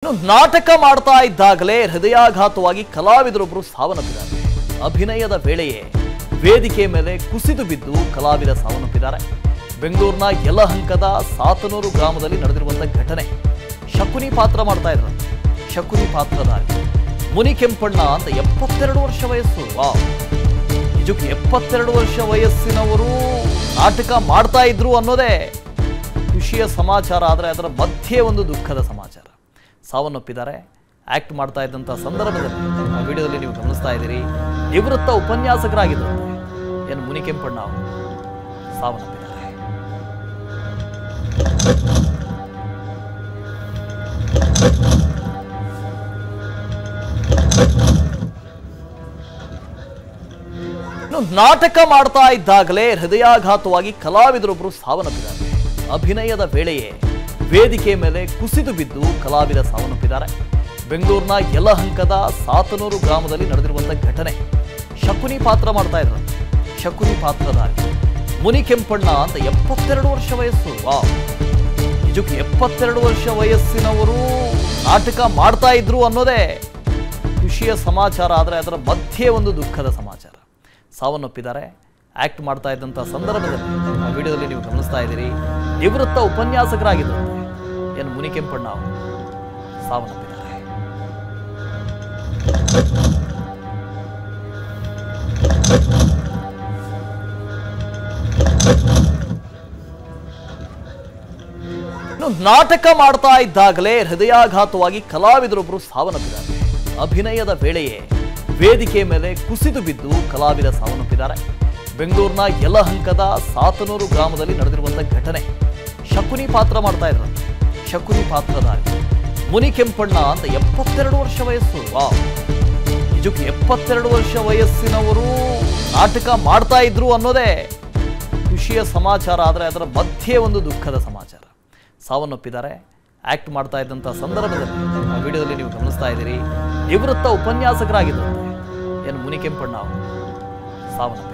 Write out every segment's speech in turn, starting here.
ಇನ್ನು ನಾಟಕ ಮಾಡ್ತಾ ಇದ್ದಾಗಲೇ ಹೃದಯಾಘಾತವಾಗಿ ಕಲಾವಿದರೊಬ್ಬರು ಸಾವನ್ನಪ್ಪಿದ್ದಾರೆ ಅಭಿನಯದ ವೇಳೆಯೇ ವೇದಿಕೆ ಮೇಲೆ ಕುಸಿದು ಬಿದ್ದು ಕಲಾವಿದ ಸಾವನ್ನಪ್ಪಿದ್ದಾರೆ ಬೆಂಗಳೂರಿನ ಯಲಹಂಕದ ಸಾತನೂರು ಗ್ರಾಮದಲ್ಲಿ ನಡೆದಿರುವಂತಹ ಘಟನೆ ಶಕುನಿ ಪಾತ್ರ ಮಾಡ್ತಾ ಇದ್ರು ಶಕುನಿ ಪಾತ್ರಧಾರಿ ಮುನಿ ಕೆಂಪಣ್ಣ ಅಂತ ಎಪ್ಪತ್ತೆರಡು ವರ್ಷ ವಯಸ್ಸು ವಾವ್ ನಿಜಕ್ಕೂ ಎಪ್ಪತ್ತೆರಡು ವರ್ಷ ವಯಸ್ಸಿನವರು ನಾಟಕ ಮಾಡ್ತಾ ಇದ್ರು ಅನ್ನೋದೇ ಖುಷಿಯ ಸಮಾಚಾರ ಆದರೆ ಅದರ ಮಧ್ಯೆ ಒಂದು ದುಃಖದ ಸಮಾಚಾರ ಸಾವನ್ನಪ್ಪಿದ್ದಾರೆ ಆಕ್ಟ್ ಮಾಡ್ತಾ ಇದ್ದಂಥ ಸಂದರ್ಭದಲ್ಲಿ ಆ ವಿಡಿಯೋದಲ್ಲಿ ನೀವು ಗಮನಿಸ್ತಾ ಇದ್ದೀರಿ ನಿವೃತ್ತ ಉಪನ್ಯಾಸಕರಾಗಿದ್ದಂತೆ ಏನು ಮುನಿಕೆಂಪಣ್ಣ ಅವರು ಸಾವನ್ನಪ್ಪಿದ್ದಾರೆ ಇನ್ನು ನಾಟಕ ಮಾಡ್ತಾ ಇದ್ದಾಗಲೇ ಹೃದಯಾಘಾತವಾಗಿ ಕಲಾವಿದರೊಬ್ಬರು ಸಾವನ್ನಪ್ಪಿದ್ದಾರೆ ಅಭಿನಯದ ವೇಳೆಯೇ ವೇದಿಕೆ ಮೇಲೆ ಕುಸಿದು ಬಿದ್ದು ಕಲಾವಿದ ಸಾವನ್ನಪ್ಪಿದ್ದಾರೆ ಬೆಂಗಳೂರಿನ ಯಲಹಂಕದ ಸಾತನೂರು ಗ್ರಾಮದಲ್ಲಿ ನಡೆದಿರುವಂತಹ ಘಟನೆ ಶಕುನಿ ಪಾತ್ರ ಮಾಡ್ತಾ ಇದ್ರು ಶಕುನಿ ಪಾತ್ರಧಾರಿ ಮುನಿ ಕೆಂಪಣ್ಣ ಅಂತ ಎಪ್ಪತ್ತೆರಡು ವರ್ಷ ವಯಸ್ಸು ವಾವ್ ನಿಜಕ್ಕೂ ಎಪ್ಪತ್ತೆರಡು ವರ್ಷ ವಯಸ್ಸಿನವರು ನಾಟಕ ಮಾಡ್ತಾ ಇದ್ರು ಅನ್ನೋದೇ ಖುಷಿಯ ಸಮಾಚಾರ ಆದರೆ ಅದರ ಮಧ್ಯೆ ಒಂದು ದುಃಖದ ಸಮಾಚಾರ ಸಾವನ್ನಪ್ಪಿದ್ದಾರೆ ಆಕ್ಟ್ ಮಾಡ್ತಾ ಇದ್ದಂಥ ಸಂದರ್ಭದಲ್ಲಿ ಆ ವಿಡಿಯೋದಲ್ಲಿ ನೀವು ಗಮನಿಸ್ತಾ ಇದ್ದೀರಿ ನಿವೃತ್ತ ಉಪನ್ಯಾಸಕರಾಗಿದ್ದಂತೆ ಏನು ಮುನಿಕೆಂಪಣ್ಣ ಅವರು ಸಾವನ್ನಪ್ಪಿದ್ದಾರೆ ಇನ್ನು ನಾಟಕ ಮಾಡ್ತಾ ಇದ್ದಾಗಲೇ ಹೃದಯಾಘಾತವಾಗಿ ಕಲಾವಿದರೊಬ್ಬರು ಸಾವನ್ನಪ್ಪಿದ್ದಾರೆ ಅಭಿನಯದ ವೇಳೆಯೇ ವೇದಿಕೆ ಮೇಲೆ ಕುಸಿದು ಬಿದ್ದು ಕಲಾವಿದ ಸಾವನ್ನಪ್ಪಿದ್ದಾರೆ ಬೆಂಗಳೂರಿನ ಯಲಹಂಕದ ಸಾತನೂರು ಗ್ರಾಮದಲ್ಲಿ ನಡೆದಿರುವಂತಹ ಘಟನೆ ಶಕುನಿ ಪಾತ್ರ ಮಾಡ್ತಾ ಇದ್ರು ಶಕುನಿ ಪಾತ್ರಧಾರಿ ಮುನಿ ಕೆಂಪಣ್ಣ ಅಂತ ಎಪ್ಪತ್ತೆರಡು ವರ್ಷ ವಯಸ್ಸು ವಾವ್ ನಿಜಕ್ಕೂ ಎಪ್ಪತ್ತೆರಡು ವರ್ಷ ವಯಸ್ಸಿನವರು ನಾಟಕ ಮಾಡ್ತಾ ಇದ್ರು ಅನ್ನೋದೇ ಖುಷಿಯ ಸಮಾಚಾರ ಆದರೆ ಅದರ ಮಧ್ಯೆ ಒಂದು ದುಃಖದ ಸಮಾಚಾರ ಸಾವನ್ನಪ್ಪಿದ್ದಾರೆ ಆಕ್ಟ್ ಮಾಡ್ತಾ ಇದ್ದಂಥ ಸಂದರ್ಭದಲ್ಲಿ ಆ ವಿಡಿಯೋದಲ್ಲಿ ನೀವು ಗಮನಿಸ್ತಾ ಇದ್ದೀರಿ ನಿವೃತ್ತ ಉಪನ್ಯಾಸಕರಾಗಿದ್ದಂತೆ ಏನು ಮುನಿಕೆಂಪಣ್ಣ ಅವರು ಸಾವನ್ನಪ್ಪಿದ್ದಾರೆ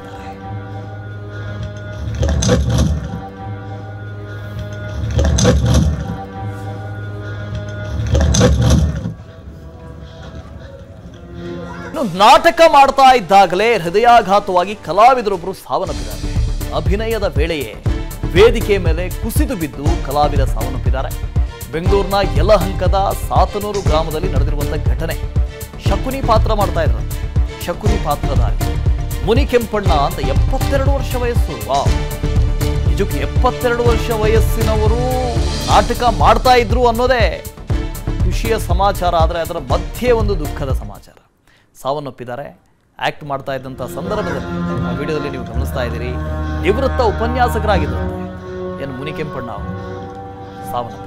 ಇನ್ನು ನಾಟಕ ಮಾಡ್ತಾ ಇದ್ದಾಗಲೇ ಹೃದಯಾಘಾತವಾಗಿ ಕಲಾವಿದರೊಬ್ಬರು ಸಾವನ್ನಪ್ಪಿದ್ದಾರೆ ಅಭಿನಯದ ವೇಳೆಯೇ ವೇದಿಕೆ ಮೇಲೆ ಕುಸಿದು ಬಿದ್ದು ಕಲಾವಿದ ಸಾವನ್ನಪ್ಪಿದ್ದಾರೆ ಬೆಂಗಳೂರಿನ ಯಲಹಂಕದ ಸಾತನೂರು ಗ್ರಾಮದಲ್ಲಿ ನಡೆದಿರುವಂತಹ ಘಟನೆ ಶಕುನಿ ಪಾತ್ರ ಮಾಡ್ತಾ ಇದ್ರು ಶಕುನಿ ಪಾತ್ರಧಾರಿ ಮುನಿ ಕೆಂಪಣ್ಣ ಅಂತ ಎಪ್ಪತ್ತೆರಡು ವರ್ಷ ವಯಸ್ಸು ವಾವ್ ನಿಜಕ್ಕೂ ಎಪ್ಪತ್ತೆರಡು ವರ್ಷ ವಯಸ್ಸಿನವರು ನಾಟಕ ಮಾಡ್ತಾ ಇದ್ರು ಅನ್ನೋದೇ ಖುಷಿಯ ಸಮಾಚಾರ ಆದರೆ ಅದರ ಮಧ್ಯೆ ಒಂದು ದುಃಖದ ಸಮಾಚಾರ ಸಾವನ್ನಪ್ಪಿದ್ದಾರೆ ಆಕ್ಟ್ ಮಾಡ್ತಾ ಇದ್ದಂಥ ಸಂದರ್ಭದಲ್ಲಿ ಆ ವಿಡಿಯೋದಲ್ಲಿ ನೀವು ಗಮನಿಸ್ತಾ ಇದ್ದೀರಿ ನಿವೃತ್ತ ಉಪನ್ಯಾಸಕರಾಗಿದ್ದಂತೆ ಏನು ಮುನಿಕೆಂಪಣ್ಣ ಅವರು ಸಾವನ್ನಪ್ಪಿದ್ದಾರೆ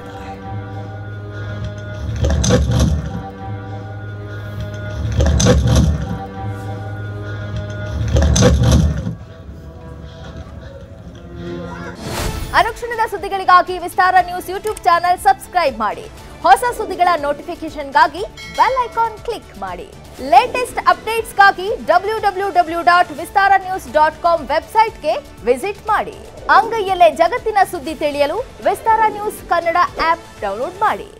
ಅನುಕ್ಷಣದ ಸುದ್ದಿಗಳಿಗಾಗಿ Vistara news YouTube channel subscribe ಮಾಡಿ ಹೊಸ ಸುದ್ದಿಗಳ ನೋಟಿಫಿಕೇಶನ್ಗಾಗಿ ಬೆಲ್ ಐಕಾನ್ ಕ್ಲಿಕ್ ಮಾಡಿ ಲೇಟೆಸ್ಟ್ ಅಪ್ಡೇಟ್ಸ್ಗಾಗಿ W W W dot Vistara news dot com ವೆಬ್ಸೈಟ್ಗೆ ವಿಸಿಟ್ ಮಾಡಿ ಅಂಗೈಯಲ್ಲೇ ಜಗತ್ತಿನ ಸುದ್ದಿ ತಿಳಿಯಲು Vistara news Kannada app download ಮಾಡಿ